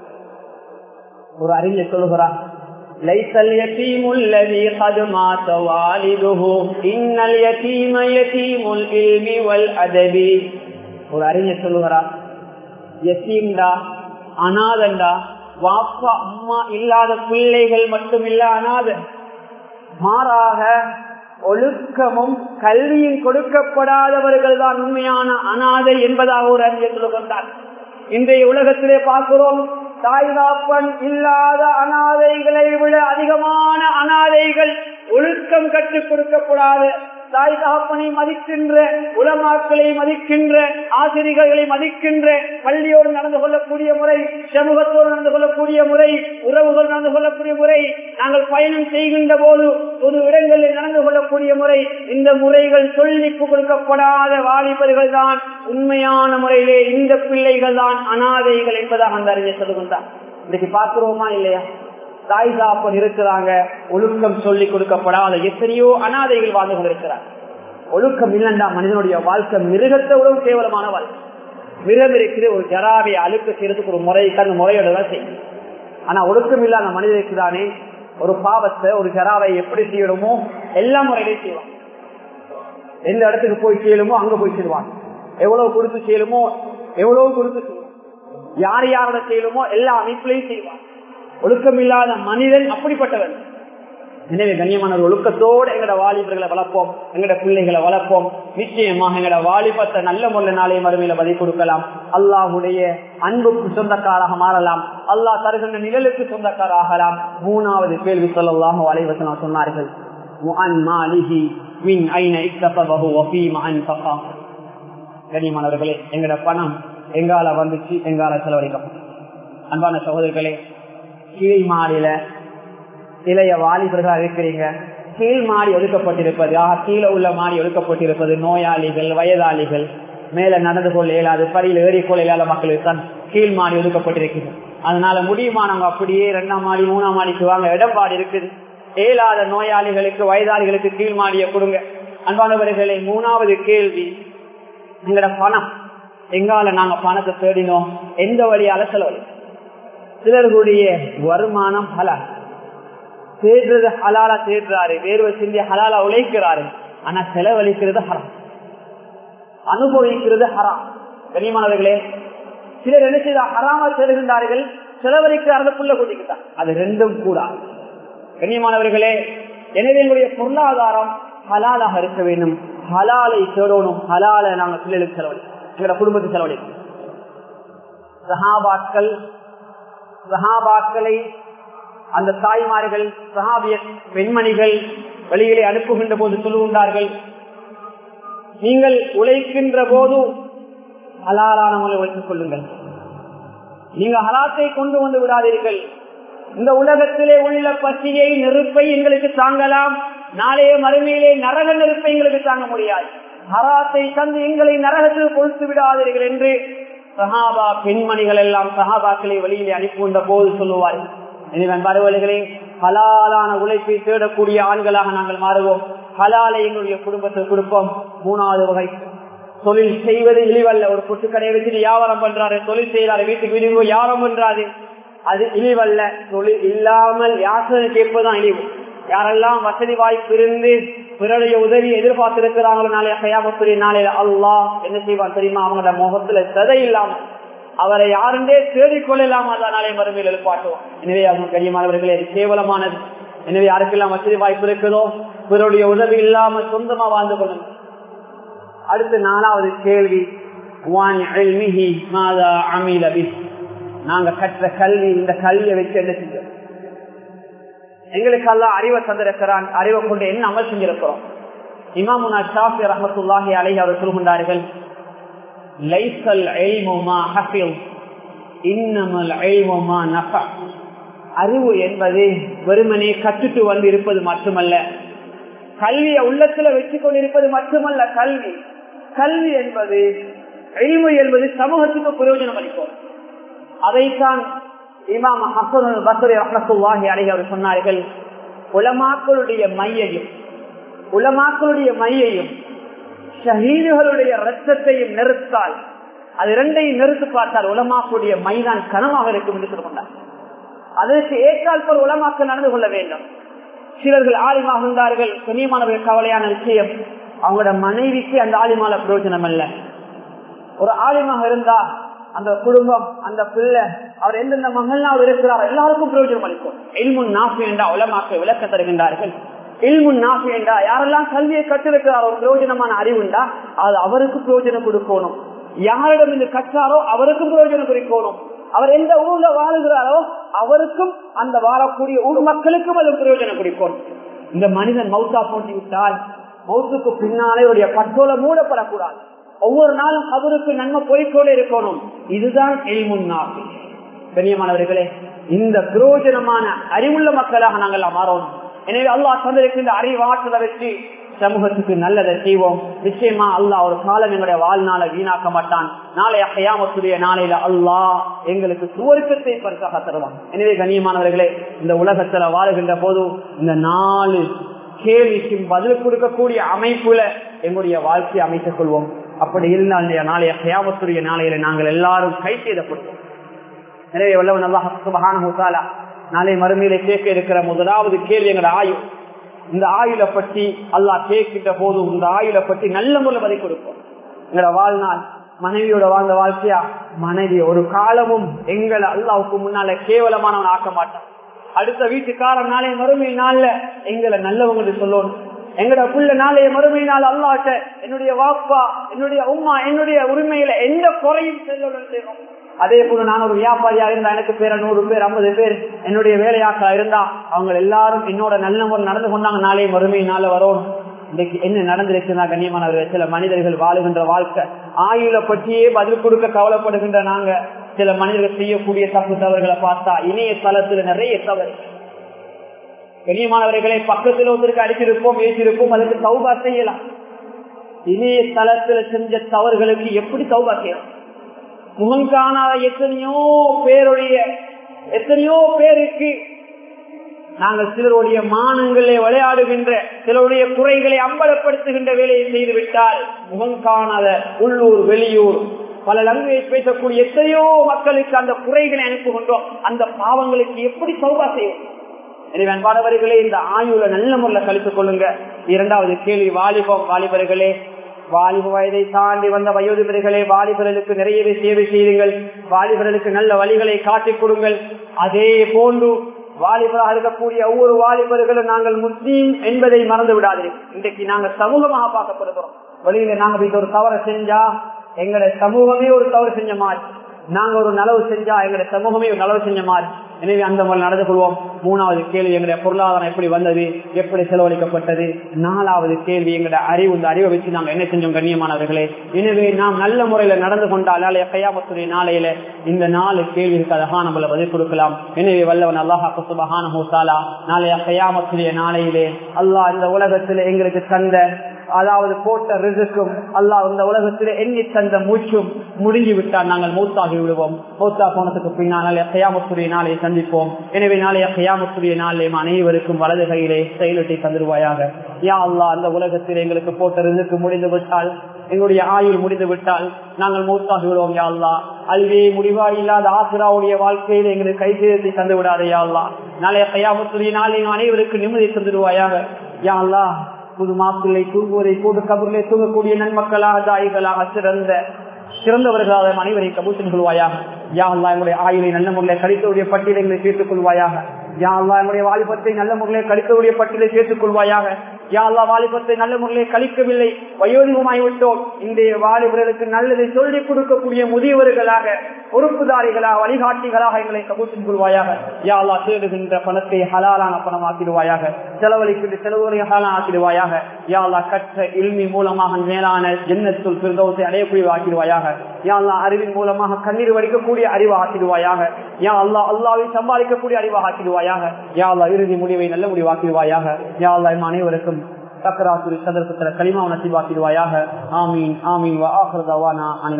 ஒரு அறிஞர் சொல்லுகிறார் ليس اليتيم الذي قد مات والده إن اليتيم يتيم العلم والأدب ஒரு அறிஞர் சொல்லுகிறார் யத்தீம்டா அநாதண்டா வாப்பா அம்மா இல்லாத பிள்ளைகள் மட்டும் இல்ல அநாத மாறாக ஒழுக்கமும் கல்வியும் கொடுக்கப்படாதவர்கள் தான் உண்மையான அனாதை என்பதாக ஒரு அறிஞர் சொல்லுகின்றார் இன்றைய உலகத்திலே பார்க்கிறோம் தாய்தாப்பன் இல்லாத அனாதைகளை விட அதிகமான அனாதைகள் ஒழுக்கம் கற்றுக் கொடுக்கப்படாத தாய் தகப்பனை மதிக்கின்ற உலமாக்களை மதிக்கின்ற ஆசிரியர்களை மதிக்கின்ற பள்ளியோடு நடந்து கொள்ளக்கூடிய முறை சமூகத்தோடு நடந்து கொள்ளக்கூடிய முறை உறவுகள் நடந்து கொள்ளக்கூடிய முறை நாங்கள் பயணம் செய்கின்ற போது பொது இடங்களில் நடந்து கொள்ளக்கூடிய முறை இந்த முறைகள் சொல்லி கொடுக்கப்படாத வாலிபர்கள் தான் உண்மையான முறையிலே இந்த பிள்ளைகள் தான் அனாதைகள் என்பதாக அந்த அறிஞர் சொல்லுகின்றார் இன்னைக்கு பார்க்கிறோமா இல்லையா தாய் தாப்பன் இருக்கிறாங்க ஒழுக்கம் சொல்லி கொடுக்கப்படாத எத்தனையோ அனாதைகள் வாழ்ந்து கொண்டிருக்கிறார் ஒழுக்கம் இல்லைண்டா மனிதனுடைய வாழ்க்கை மிருகத்தை விட கேவலமான வாழ்க்கை மிருகம் இருக்கிற ஒரு ஜராவை அழுக்க செய்யறதுக்கு ஒரு முறை அந்த முறையோட தான் செய்யும் ஆனா ஒழுக்கம் இல்லாத மனிதனுக்கு தானே ஒரு பாவத்தை ஒரு ஜராவை எப்படி செய்யணுமோ எல்லா முறையிலையும் செய்வான் எந்த இடத்துக்கு போய் செய்யணுமோ அங்க போய் செய்வான் எவ்வளவு கொடுத்து செய்யணுமோ எவ்வளவு கொடுத்து செய்வான் யார் யாரோட செய்யணுமோ எல்லா அமைப்புலையும் செய்வார் ஒழுக்கம் இல்லாத மனிதன் அப்படிப்பட்டவன் எனவே கண்ணியமான ஒரு ஒழுக்கத்தோடு எங்கட வாலிபர்களை வளர்ப்போம் எங்கட பிள்ளைகளை வளர்ப்போம் நிச்சயமாக எங்கட வாலிபத்தை நல்ல முறையில் நாளைய மறுமையில பதில் கொடுக்கலாம் அல்லாஹுடைய அன்புக்கு சொந்தக்காராக மாறலாம் அல்லாஹ் தருகின்ற நிழலுக்கு சொந்தக்காராகலாம் மூணாவது கேள்வி சொல்லலாம் வலைவசனம் சொன்னார்கள் கண்ணியமானவர்களே எங்கட பணம் எங்கால வந்துச்சு எங்கால செலவழிக்கப்படும் அன்பான சகோதரர்களே கீழ் மாடியில இளைய வாலிபர்களா இருக்கிறீங்க கீழ் மாடி ஒதுக்கப்பட்டிருப்பது ஆக கீழே உள்ள மாடி ஒதுக்கப்பட்டிருப்பது நோயாளிகள் வயதாளிகள் மேல நடந்து கொள்ள இயலாது படியில் ஏறிக்கொள்ள இயலாத மக்களுக்கு தான் கீழ் மாடி ஒதுக்கப்பட்டிருக்கிறது அதனால முடியுமானவங்க அப்படியே ரெண்டாம் மாடி மூணாம் மாடிக்கு வாங்க இடம்பாடு இருக்குது இயலாத நோயாளிகளுக்கு வயதாளிகளுக்கு கீழ் மாடியை கொடுங்க அன்பானவர்களை மூணாவது கேள்வி எங்களோட பணம் எங்கால நாங்க பணத்தை தேடினோம் எந்த வழியால செலவழி சிலர்களுடைய வருமானம் ஹலால் தேடுறது ஹலாலா தேடுறாரு வேர்வை சிந்தி ஹலாலா உழைக்கிறாரு ஆனா செலவழிக்கிறது ஹரம் அனுபவிக்கிறது ஹராம் கனிமானவர்களே சிலர் என்ன செய்த ஹராமா தேடுகின்றார்கள் செலவழிக்கிறார்கள் புள்ள கூட்டிக்கிட்டான் அது ரெண்டும் கூடாது கண்ணியமானவர்களே எனவே எங்களுடைய பொருளாதாரம் ஹலாலாக இருக்க வேண்டும் ஹலாலை தேடணும் ஹலாலை நாங்கள் பிள்ளைகளுக்கு செலவழி எங்களோட குடும்பத்துக்கு செலவழிக்கணும் சஹாபாக்கள் சஹாபாக்களை அந்த தாய்மார்கள் சஹாபிய பெண்மணிகள் வழிகளை அனுப்புகின்ற போது சொல்லுகின்றார்கள் நீங்கள் உழைக்கின்ற போது ஹலாலான முறை உழைத்துக் கொள்ளுங்கள் நீங்க ஹலாத்தை கொண்டு வந்து விடாதீர்கள் இந்த உலகத்திலே உள்ள பசியை நெருப்பை எங்களுக்கு தாங்கலாம் நாளைய மறுமையிலே நரக நெருப்பை எங்களுக்கு தாங்க முடியாது ஹராத்தை தந்து எங்களை நரகத்தில் கொழுத்து விடாதீர்கள் என்று சஹாபா பெண்மணிகள் எல்லாம் சஹாபாக்களை வழியிலே அனுப்புகின்ற போது சொல்லுவார்கள் எனவே பருவலைகளே ஹலாலான உழைப்பை தேடக்கூடிய ஆண்களாக நாங்கள் மாறுவோம் ஹலாலை எங்களுடைய குடும்பத்தை கொடுப்போம் மூணாவது வகை தொழில் செய்வது இழிவல்ல ஒரு புட்டுக்கடையை வச்சு வியாபாரம் பண்றாரு தொழில் செய்யறாரு வீட்டுக்கு வீடு வியாபாரம் பண்றாரு அது இழிவல்ல தொழில் இல்லாமல் யாசனை கேட்பதுதான் இழிவு யாரெல்லாம் வசதி வாய்ப்பு இருந்து பிறருடைய உதவி எதிர்பார்த்திருக்கிறாங்களோ நாளைய கையாமத்துறை நாளையில அல்லாஹ் என்ன செய்வான் தெரியுமா அவங்களோட முகத்துல சதை இல்லாம அவரை யாருண்டே தேடிக்கொள்ளலாம் நாளை மறுமையில் எழுப்பாட்டுவோம் எனவே அவங்க கரியமானவர்களே கேவலமானது எனவே யாருக்கெல்லாம் வசதி வாய்ப்பு இருக்குதோ பிறருடைய உதவி இல்லாம சொந்தமா வாழ்ந்து கொள்ளும் அடுத்து நாலாவது கேள்வி நாங்க கற்ற கல்வி இந்த கல்வியை வச்சு என்ன செஞ்சோம் எங்களுக்கு எல்லாம் அறிவை தந்திருக்கிறான் அறிவை கொண்டு என்ன அமல் செஞ்சிருக்கிறோம் இமாமுனா ஷாஃபி ரஹமத்துல்லாஹி அலை அவர் சொல்கின்றார்கள் லைசல் எல்முமா ஹஃபில் இன்னமல் எல்முமா நஃப அறிவு என்பது வெறுமனே கற்றுட்டு வந்து இருப்பது மட்டுமல்ல கல்வியை உள்ளத்துல வச்சு கொண்டிருப்பது மட்டுமல்ல கல்வி கல்வி என்பது எளிமை என்பது சமூகத்துக்கு பிரயோஜனம் அளிக்கும் அதைத்தான் இமாம் ஹசன் பசரி ரஹத்துல்லாஹி அலை அவர் சொன்னார்கள் உலமாக்களுடைய மையையும் உலமாக்களுடைய மையையும் ஷஹீதுகளுடைய ரத்தத்தையும் நிறுத்தால் அது இரண்டையும் நிறுத்து பார்த்தால் உலமாக்குடைய மைதான் கனமாக இருக்கும் என்று சொல்லுகின்றார் அதற்கு ஏற்றால் போல் உலமாக்கள் நடந்து கொள்ள வேண்டும் சிலர்கள் ஆலிமாக இருந்தார்கள் கண்ணியமானவர்கள் கவலையான விஷயம் அவங்களோட மனைவிக்கு அந்த ஆலிமால பிரயோஜனம் அல்ல ஒரு ஆலிமாக இருந்தா அந்த குடும்பம் அந்த பிள்ளை அவர் எந்தெந்த மகள்னாவது இருக்கிறார் எல்லாருக்கும் பிரயோஜனம் அளிக்கும் எல்முன் நாஃபி என்றா உலமாக்க விளக்க தருகின்றார்கள் இல்முன் நாஃபி என்றா யாரெல்லாம் கல்வியை கற்றிருக்கிறார் ஒரு பிரயோஜனமான அறிவுண்டா அது அவருக்கு பிரயோஜனம் கொடுக்கணும் யாரிடம் இது கற்றாரோ அவருக்கும் பிரயோஜனம் குறிக்கணும் அவர் எந்த ஊர்ல வாழுகிறாரோ அவருக்கும் அந்த வாழக்கூடிய ஊர் மக்களுக்கும் அது பிரயோஜனம் குறிக்கணும் இந்த மனிதன் மௌத்தா போட்டி விட்டால் மௌத்துக்கு பின்னாலே உடைய பட்டோல மூடப்படக்கூடாது ஒவ்வொரு நாளும் அவருக்கு நன்மை போய்கொண்டே இருக்கணும் இதுதான் எல்முன் நாஃபி கண்ணியமானவர்களே இந்த பிரயோஜனமான அறிவுள்ள மக்களாக நாங்கள் மாறணும் எனவே அல்லாஹ் தந்திருக்கின்ற அறிவாற்றலை வச்சு சமூகத்துக்கு நல்லதை செய்வோம் நிச்சயமா அல்லாஹ் ஒரு காலம் எங்களுடைய வாழ்நாளை வீணாக்க மாட்டான் நாளைய கையாமத்துடைய நாளையில அல்லாஹ் எங்களுக்கு சுவர்க்கத்தை பரிசாக தருவான் எனவே கண்ணியமானவர்களே இந்த உலகத்துல வாழுகின்ற போது இந்த நாலு கேள்விக்கு பதில் கொடுக்கக்கூடிய அமைப்புல எங்களுடைய வாழ்க்கையை அமைத்துக் கொள்வோம் அப்படி இருந்தால் நாளைய கையாமத்துடைய நாளையில நாங்கள் எல்லாரும் கை செய்தப்படுவோம் எனவே வல்லவன் அல்லாஹ் சுபஹான நாளை மறுமையில கேட்க இருக்கிற முதலாவது கேள்வி எங்களோட ஆயுள் இந்த ஆயுளை பற்றி அல்லாஹ் கேட்கின்ற போது இந்த ஆயுளை பற்றி நல்ல முறை பதில் கொடுப்போம் எங்களோட வாழ்நாள் மனைவியோட வாழ்ந்த வாழ்க்கையா மனைவி ஒரு காலமும் எங்களை அல்லாவுக்கு முன்னால கேவலமானவன் ஆக்க மாட்டான் அடுத்த வீட்டுக்காரன் நாளே மறுமை நாள்ல எங்களை நல்லவங்க சொல்லணும் எங்கட புள்ள நாளைய மறுமை நாள் அல்லாட்ட என்னுடைய வாப்பா என்னுடைய உமா என்னுடைய உரிமையில எந்த குறையும் செல்லுடன் செய்யணும் அதே போல நான் ஒரு வியாபாரியா இருந்தா எனக்கு பேர் நூறு பேர் ஐம்பது பேர் என்னுடைய வேலையாக்கா இருந்தா அவங்க எல்லாரும் என்னோட நல்ல முறை நடந்து கொண்டாங்க நாளை மறுமை நாள வரணும் இன்னைக்கு என்ன நடந்திருக்குன்னா கண்ணியமானவர்கள் சில மனிதர்கள் வாழுகின்ற வாழ்க்கை ஆயுள பற்றியே பதில் கொடுக்க கவலைப்படுகின்ற நாங்க சில மனிதர்கள் செய்யக்கூடிய தப்பு தவறுகளை பார்த்தா இணையதளத்துல நிறைய தவறு கண்ணியமானவர்களை பக்கத்தில் ஒருத்தருக்கு அடிச்சிருப்போம் ஏற்றிருப்போம் அதுக்கு சௌபா செய்யலாம் இணையதளத்துல செஞ்ச தவறுகளுக்கு எப்படி சௌபா செய்யலாம் முகம் காணாத எத்தனையோ பேருடைய எத்தனையோ பேருக்கு நாங்கள் சிலருடைய மானங்களே விளையாடுகின்ற சிலருடைய குறைகளை அம்பலப்படுத்துகின்ற வேலையை செய்து விட்டால் முகம் காணாத உள்ளூர் வெளியூர் பல லாங்குவேஜ் பேசக்கூடிய எத்தனையோ மக்களுக்கு அந்த குறைகளை அனுப்புகின்றோம் அந்த பாவங்களுக்கு எப்படி சௌபா செய்வோம் எனவே அன்பானவர்களே இந்த ஆயுள நல்ல முறையில் கழித்துக் கொள்ளுங்க இரண்டாவது கேள்வி வாலிபம் வாலிபர்களே வாலிப வயதை தாண்டி வந்த வயோதிபர்களே வாலிபர்களுக்கு நிறையவே சேவை செய்யுங்கள் வாலிபர்களுக்கு நல்ல வழிகளை காட்டிக் கொடுங்கள் அதே போன்று வாலிபராக இருக்கக்கூடிய ஒவ்வொரு வாலிபர்களும் நாங்கள் முஸ்லீம் என்பதை மறந்து விடாதீர்கள் இன்றைக்கு நாங்கள் சமூகமாக பார்க்கப்படுகிறோம் வழியில நாங்க இது ஒரு தவறை செஞ்சா எங்களுடைய சமூகமே ஒரு தவறு செஞ்ச மாதிரி நாங்க ஒரு நலவு செஞ்சா எங்களுடைய சமூகமே ஒரு நலவு செஞ்ச மாதிரி எனவே அந்த மாதிரி நடந்து கொள்வோம் மூணாவது கேள்வி எங்களுடைய பொருளாதாரம் எப்படி வந்தது எப்படி செலவழிக்கப்பட்டது நாலாவது கேள்வி எங்களுடைய அறிவு இந்த அறிவை வச்சு நாங்க என்ன செஞ்சோம் கண்ணியமானவர்களே எனவே நாம் நல்ல முறையில நடந்து கொண்டால் நாளைய கையாமத்துடைய நாளையில இந்த நாலு கேள்விகளுக்கு அழகா நம்மள பதில் கொடுக்கலாம் எனவே வல்லவன் அல்லாஹா சுபஹான ஹோசாலா நாளைய கையாமத்துடைய நாளையிலே அல்லாஹ் இந்த உலகத்தில் எங்களுக்கு தந்த அதாவது போட்ட ரிசுக்கும் அல்லாஹ் இந்த உலகத்தில் எண்ணி தந்த மூச்சும் முடிஞ்சு விட்டால் நாங்கள் மூத்தாகி விடுவோம் மூத்தா போனதுக்கு பின்னால் கையாமத்துடைய நாளை சந்திப்போம் எனவே நாளைய கையாமத்துடைய நாளை அனைவருக்கும் வலது கையிலே செயலிட்டை தந்துருவாயாக யா அல்லா அந்த உலகத்தில் எங்களுக்கு போட்ட ரிசுக்கு முடிந்து விட்டால் எங்களுடைய ஆயுள் முடிந்து விட்டால் நாங்கள் மூத்தாகி விடுவோம் யா அல்லா அல்வே முடிவா இல்லாத ஆசிராவுடைய வாழ்க்கையில் எங்களுக்கு கைசேதத்தை தந்து விடாதே யா அல்லா நாளைய கையாமத்துடைய நாளை அனைவருக்கு நிம்மதி தந்துடுவாயாக யா அல்லா புது மாப்பிள்ளை தூங்குவதை போட்டு கபூரிலே தூங்கக்கூடிய நன்மக்களாக தாய்களாக சிறந்த சிறந்தவர்களாக அனைவரையும் கபூசன் கொள்வாயாக யா அல்லா எங்களுடைய ஆயுளை நல்ல முறையில் கழித்தவுடைய பட்டியலை சேர்த்துக் கொள்வாயாக யா அல்லா என்னுடைய வாலிபத்தை நல்ல முறையில் கழித்தவுடைய பட்டியலை சேர்த்துக் கொள்வாயாக யா அல்லா வாலிபத்தை நல்ல முறையில் கழிக்கவில்லை வயோதிகமாகிவிட்டோம் இன்றைய வாலிபர்களுக்கு நல்லதை சொல்லிக் கொடுக்கக்கூடிய முதியவர்களாக பொறுப்புதாரிகளாக வழிகாட்டிகளாக எங்களை கபூசின் கொள்வாயாக யா அல்லா தேடுகின்ற பணத்தை ஹலாலான பணம் ஆக்கிடுவாயாக செலவழிக்கின்ற செலவுகளை ஹலாலான ஆக்கிடுவாயாக யா அல்லா கற்ற இல்மி மூலமாக மேலான ஜென்னத்துள் பிறந்தவத்தை அடையக்கூடிய ஆக்கிடுவாயாக யா அல்லா அறிவின் மூலமாக கண்ணீர் வடிக்கக்கூடிய அறிவு ஆக்கிடுவாயாக யா அல்லா அல்லாவை சம்பாதிக்கக்கூடிய அறிவாக ஆக்கிடுவாயாக யா அல்லா இறுதி முடிவை நல்ல முடிவாக்கிடுவாயாக யா அல்லா அனைவருக்கும் சக்கராசுரி சதற்கு களிமாவை நசிவாக்கிடுவாயாக ஆமீன் ஆமீன் வா ஆஹ்ரதாவானா